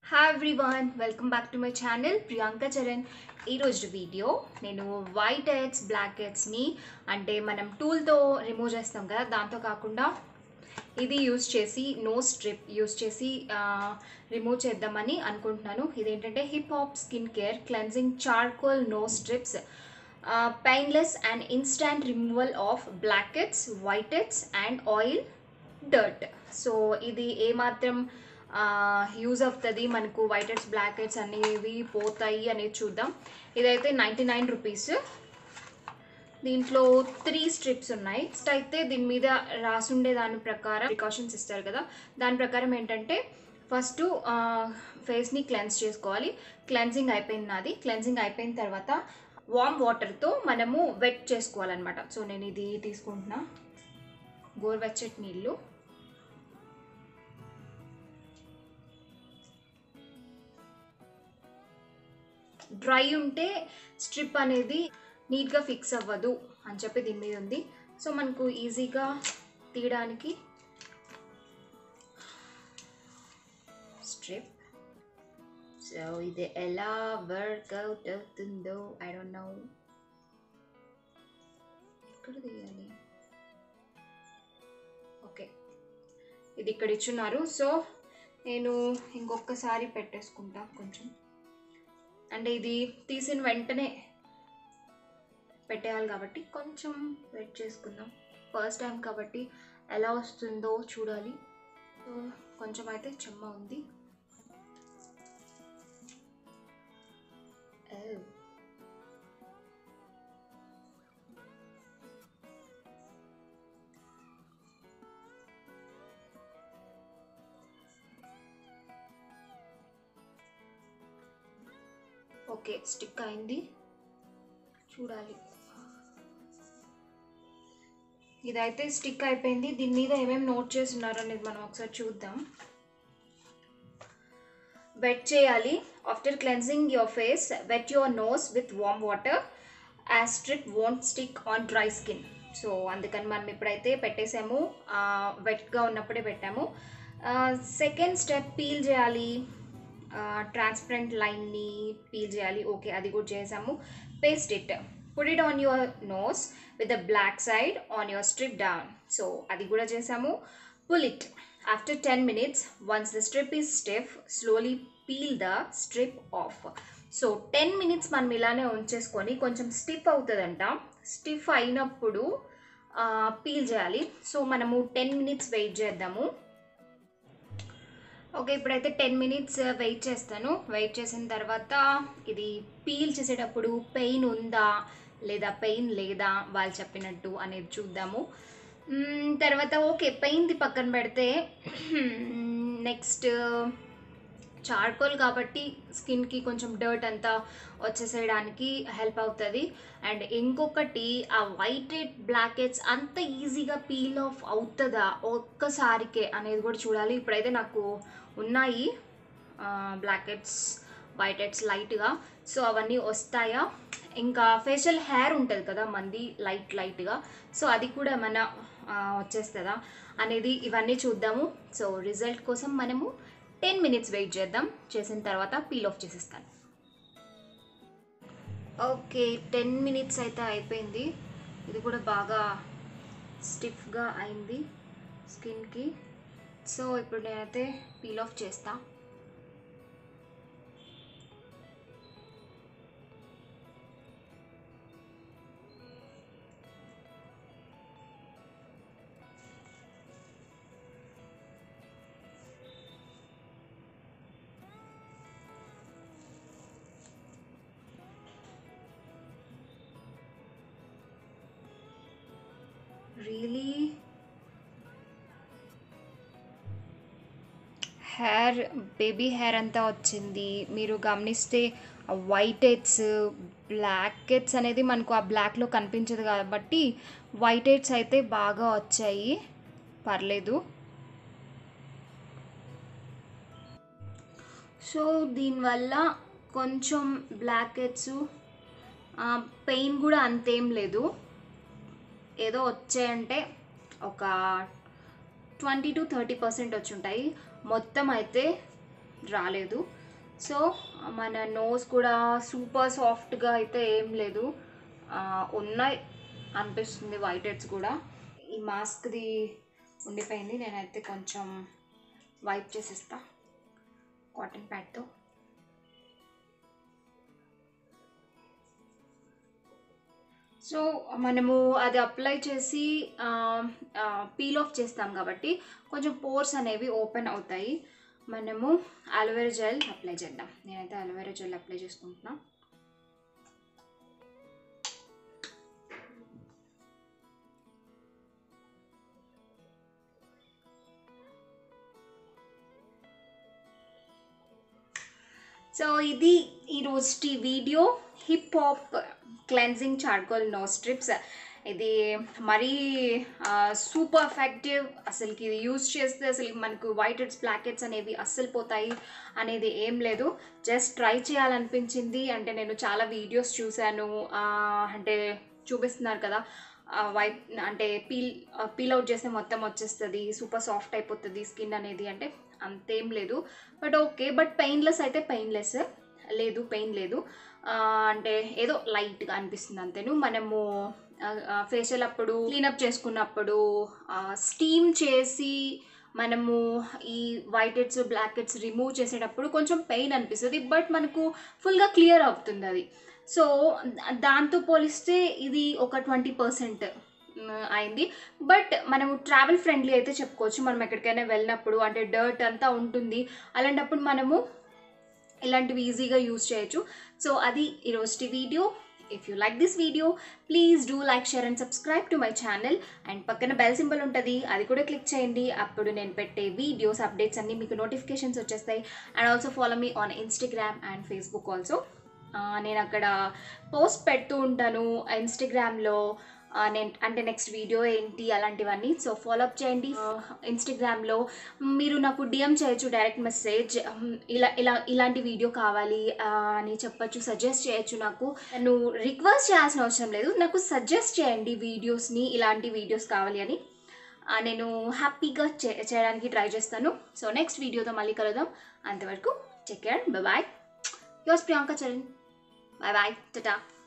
Hi everyone welcome back to my channel Priyanka Charan ఈరోజు video నేను white whiteheads black హెడ్స్ని అంటే మనం టూల్తో రిమూవ్ చేస్తాం కదా దాంతో కాకుండా ఇది యూస్ చేసి నో స్ట్రిప్ యూస్ చేసి రిమూవ్ చేద్దామని అనుకుంటున్నాను ఇదేంటంటే hip hop skin care cleansing charcoal no strips painless and instant removal of blackheads whiteheads and oil dirt so ఇది ఏమాత్రం యూజ్ అవుతుంది మనకు వైట్ హెడ్స్ బ్లాక్ హెడ్స్ అనేవి పోతాయి అనేది చూద్దాం ఇదైతే నైంటీ నైన్ రూపీస్ దీంట్లో త్రీ స్ట్రిప్స్ ఉన్నాయి నెక్స్ట్ అయితే దీని మీద రాసుండే దాని ప్రకారం ప్రికాషన్స్ ఇస్తారు కదా దాని ప్రకారం ఏంటంటే ఫస్ట్ ఫేస్ని క్లెన్స్ చేసుకోవాలి క్లెన్జింగ్ అయిపోయింది నాది క్లెన్జింగ్ అయిపోయిన తర్వాత వామ్ వాటర్తో మనము వెట్ చేసుకోవాలన్నమాట సో నేను ఇది తీసుకుంటున్నా గోరువెచ్చటి నీళ్ళు డ్రై ఉంటే స్ట్రిప్ అనేది నీట్గా ఫిక్స్ అవ్వదు అని చెప్పి దీని మీద ఉంది సో మనకు ఈజీగా తీయడానికి స్ట్రిప్ సో ఇది ఎలా వర్కౌట్ అవుతుందో ఐ డోంట్ నో ఎక్కడ తీయాలి ఓకే ఇది ఇక్కడ ఇచ్చున్నారు సో నేను ఇంకొకసారి పెట్టేసుకుంటా కొంచెం అంటే ఇది తీసిన వెంటనే పెట్టేయాలి కాబట్టి కొంచెం వెయిట్ చేసుకుందాం ఫస్ట్ టైం కాబట్టి ఎలా వస్తుందో చూడాలి సో కొంచెం అయితే చెమ్మ ఉంది Oh. ఓకే స్టిక్ అయింది చూడాలి ఇదైతే స్టిక్ అయిపోయింది దీని మీద ఏమేమి నోట్ చేస్తున్నారు అనేది మనం ఒకసారి చూద్దాం వెట్ చేయాలి after cleansing your face wet your nose with warm water as strip won't stick on dry skin so అందుకని మనం ఇప్పుడైతే పెట్టేసాము వెట్గా ఉన్నప్పుడే పెట్టాము సెకండ్ స్టెప్ పీల్ చేయాలి ట్రాన్స్పరెంట్ లైన్ని పీల్ చేయాలి ఓకే అది కూడా చేసాము paste it put it on your nose with the black side on your strip down so అది కూడా చేసాము pull it after ten minutes once the strip is stiff slowly peel the strip off so ten minutes మనం ఇలానే ఉంచేసుకొని కొంచెం stiff అవుతుందంట stiff అయినప్పుడు peel చేయాలి so మనము టెన్ మినిట్స్ వెయిట్ చేద్దాము ఓకే ఇప్పుడైతే టెన్ మినిట్స్ వెయిట్ చేస్తాను వెయిట్ చేసిన తర్వాత ఇది పీల్ చేసేటప్పుడు పెయిన్ ఉందా లేదా పెయిన్ లేదా వాళ్ళు చెప్పినట్టు అనేది చూద్దాము తర్వాత ఓకే పెయిన్ది పక్కన పెడితే నెక్స్ట్ చార్కోల్ కాబట్టి స్కిన్కి కొంచెం డర్ట్ అంతా వచ్చేసేయడానికి హెల్ప్ అవుతుంది అండ్ ఇంకొకటి ఆ వైట్ హెడ్ బ్లాక్ హెడ్స్ అంత ఈజీగా పీల్ ఆఫ్ అవుతుందా ఒక్కసారికే అనేది కూడా చూడాలి ఇప్పుడైతే నాకు ఉన్నాయి బ్లాక్ హెడ్స్ వైట్ హెడ్స్ లైట్గా సో అవన్నీ వస్తాయా ఇంకా ఫేషియల్ హెయిర్ ఉంటుంది కదా మంది లైట్ లైట్గా సో అది కూడా ఏమైనా వచ్చేస్తుందా అనేది ఇవన్నీ చూద్దాము సో రిజల్ట్ కోసం మనము టెన్ మినిట్స్ వెయిట్ చేద్దాం చేసిన తర్వాత పీల్ ఆఫ్ చేసేస్తాను ఓకే టెన్ మినిట్స్ అయితే అయిపోయింది ఇది కూడా బాగా స్టిఫ్గా అయింది స్కిన్కి సో ఇప్పుడు నేనైతే పీల్ ఆఫ్ చేస్తా రియలీ హెయిర్ బేబీ హెయిర్ అంతా వచ్చింది మీరు గమనిస్తే వైట్ హెడ్స్ బ్లాక్ హెడ్స్ అనేది మనకు ఆ బ్లాక్లో కనిపించదు కాబట్టి వైట్ హెడ్స్ అయితే బాగా వచ్చాయి పర్లేదు సో దీనివల్ల కొంచెం బ్లాక్ హెడ్స్ పెయిన్ కూడా అంతేం లేదు ఏదో వచ్చాయంటే ఒక ట్వంటీ టు థర్టీ పర్సెంట్ వచ్చి ఉంటాయి మొత్తం అయితే రాలేదు సో మన నోస్ కూడా సూపర్ సాఫ్ట్గా అయితే ఏం లేదు ఆ, ఉన్నాయి అనిపిస్తుంది వైట్ హెడ్స్ కూడా ఈ మాస్క్ది ఉండిపోయింది నేనైతే కొంచెం వైప్ చేసేస్తా కాటన్ ప్యాడ్తో సో మనము అది అప్లై చేసి పీల్ ఆఫ్ చేస్తాం కాబట్టి కొంచెం పోర్స్ అనేవి ఓపెన్ అవుతాయి మనము అలోవెరా జెల్ అప్లై చేద్దాం నేనైతే అలోవెరా జెల్ అప్లై చేసుకుంటున్నా సో ఇది ఈరోజు video hip hop cleansing charcoal no strips ఇది మరీ సూపర్ ఎఫెక్టివ్ అసలుకి ఇది యూజ్ చేస్తే అసలు మనకు వైట్ హెడ్స్ బ్లాక్ హెడ్స్ అనేవి అస్సలు పోతాయి అనేది ఏం లేదు జస్ట్ ట్రై చేయాలనిపించింది అంటే నేను చాలా వీడియోస్ చూశాను ఆ, అంటే చూపిస్తున్నారు కదా వైట్ అంటే పీల్ పీల్ అవుట్ చేస్తే మొత్తం వచ్చేస్తుంది సూపర్ సాఫ్ట్ అయిపోతుంది స్కిన్ అనేది అంటే అంతేం లేదు బట్ ఓకే బట్ పెయిన్లెస్ అయితే పెయిన్లెస్ లేదు పెయిన్ లేదు ఆ, అంటే ఏదో లైట్గా అనిపిస్తుంది అంతేను మనము ఫేషియల్ అప్పుడు క్లీనప్ చేసుకున్నప్పుడు స్టీమ్ చేసి మనము ఈ whiteheads blackheads remove చేసేటప్పుడు కొంచెం పెయిన్ అనిపిస్తుంది బట్ మనకు ఫుల్గా క్లియర్ అవుతుంది అది సో దాంతో పోలిస్తే ఇది ఒక ట్వంటీ పర్సెంట్ అయింది బట్ మనము ట్రావెల్ ఫ్రెండ్లీ అయితే చెప్పుకోవచ్చు మనం ఎక్కడికైనా వెళ్ళినప్పుడు అంటే డర్ట్ అంతా ఉంటుంది అలాంటప్పుడు మనము ఇలాంటివి ఈజీగా యూజ్ చేయొచ్చు సో అది ఈరోజు video if you like this video please do like share and subscribe to my channel and పక్కన బెల్ సింబల్ ఉంటుంది అది కూడా క్లిక్ చేయండి అప్పుడు నేను పెట్టే వీడియోస్ అప్డేట్స్ అన్నీ మీకు నోటిఫికేషన్స్ వచ్చేస్తాయి and also follow me on Instagram and Facebook also నేను అక్కడ పోస్ట్ పెడుతూ ఉంటాను ఇన్స్టాగ్రామ్లో నేను అంటే నెక్స్ట్ వీడియో ఏంటి అలాంటివన్నీ సో ఫాలోఅప్ చేయండి ఇన్స్టాగ్రామ్లో మీరు నాకు డిఎం చేయొచ్చు డైరెక్ట్ మెసేజ్ ఇలా ఇలా ఇలాంటి వీడియో కావాలి ఆ, అని చెప్పొచ్చు సజెస్ట్ చేయొచ్చు నాకు నన్ను రిక్వెస్ట్ చేయాల్సిన అవసరం లేదు నాకు సజెస్ట్ చేయండి వీడియోస్ని ఇలాంటి వీడియోస్ కావాలి అని ఆ, నేను హ్యాపీగా చే చేయడానికి ట్రై చేస్తాను సో నెక్స్ట్ వీడియోతో మళ్ళీ కలుద్దాం అంతవరకు take care bye yours Priyanka Charan bye bye Tata